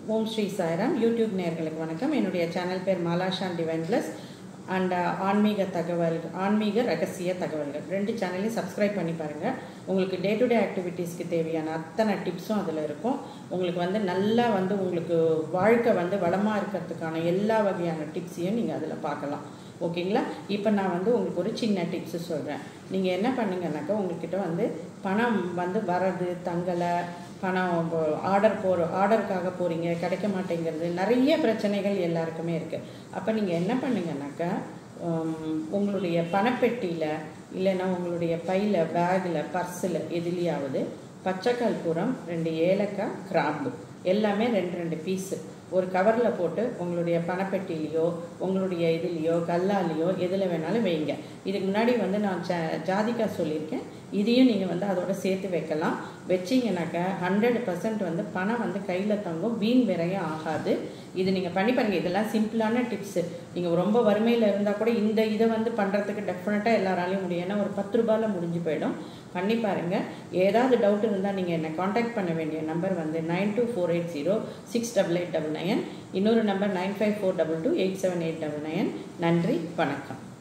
ஓம் Sri Sairam YouTube நேயர்களுக்கு வணக்கம் என்னுடைய சேனல் பேர் மாலாஷான் டிவைன் பிளஸ் அண்ட் ஆன்மீக தகவல் ஆன்மீக ரகசிய தகவல்கள் ரெண்டு சேனலையும் சப்ஸ்கிரைப் பண்ணி பாருங்கள் உங்களுக்கு டே டு டே ஆக்டிவிட்டீஸ்க்கு தேவையான அத்தனை டிப்ஸும் அதில் இருக்கும் உங்களுக்கு வந்து நல்லா வந்து உங்களுக்கு வாழ்க்கை வந்து வளமாக இருக்கிறதுக்கான எல்லா வகையான டிப்ஸையும் நீங்கள் அதில் பார்க்கலாம் ஓகேங்களா இப்போ நான் வந்து உங்களுக்கு ஒரு சின்ன டிப்ஸு சொல்கிறேன் நீங்கள் என்ன பண்ணுங்கன்னாக்கா உங்கள்கிட்ட வந்து பணம் வந்து வரது தங்கலை பணம் ஆர்டர் போகிற ஆர்டருக்காக போகிறீங்க கிடைக்க மாட்டேங்கிறது நிறைய பிரச்சனைகள் எல்லாருக்குமே இருக்குது அப்போ நீங்கள் என்ன பண்ணுங்கன்னாக்கா உங்களுடைய பணப்பெட்டியில் இல்லைன்னா உங்களுடைய பையில் பேக்கில் பர்ஸில் எதுலேயாவது பச்சை கற்பூரம் ரெண்டு ஏலக்காய் கிராம்பு எல்லாமே ரெண்டு ரெண்டு பீஸு ஒரு கவரில் போட்டு உங்களுடைய பணப்பெட்டிலேயோ உங்களுடைய இதுலேயோ கல்லாலேயோ எதில் வேணாலும் வைங்க இதுக்கு முன்னாடி வந்து நான் ஜா ஜாதிக்காய் சொல்லியிருக்கேன் இதையும் நீங்கள் வந்து அதோட சேர்த்து வைக்கலாம் வச்சிங்கனாக்கா ஹண்ட்ரட் பர்சன்ட் வந்து பணம் வந்து கையில் தங்கும் வீண் விரையும் ஆகாது இது நீங்கள் பண்ணி பாருங்கள் இதெல்லாம் சிம்பிளான டிப்ஸு நீங்கள் ரொம்ப வறுமையில் இருந்தால் கூட இந்த இதை வந்து பண்ணுறதுக்கு டெஃபினட்டாக எல்லாராலையும் முடியும் ஏன்னா ஒரு பத்து ரூபாயில் முடிஞ்சு போயிடும் பண்ணி பாருங்கள் ஏதாவது டவுட் இருந்தால் நீங்கள் என்னை காண்டாக்ட் பண்ண வேண்டிய நம்பர் வந்து nine two four eight zero six double eight double nine இன்னொரு number nine five four double two eight seven eight double nine நன்றி வணக்கம்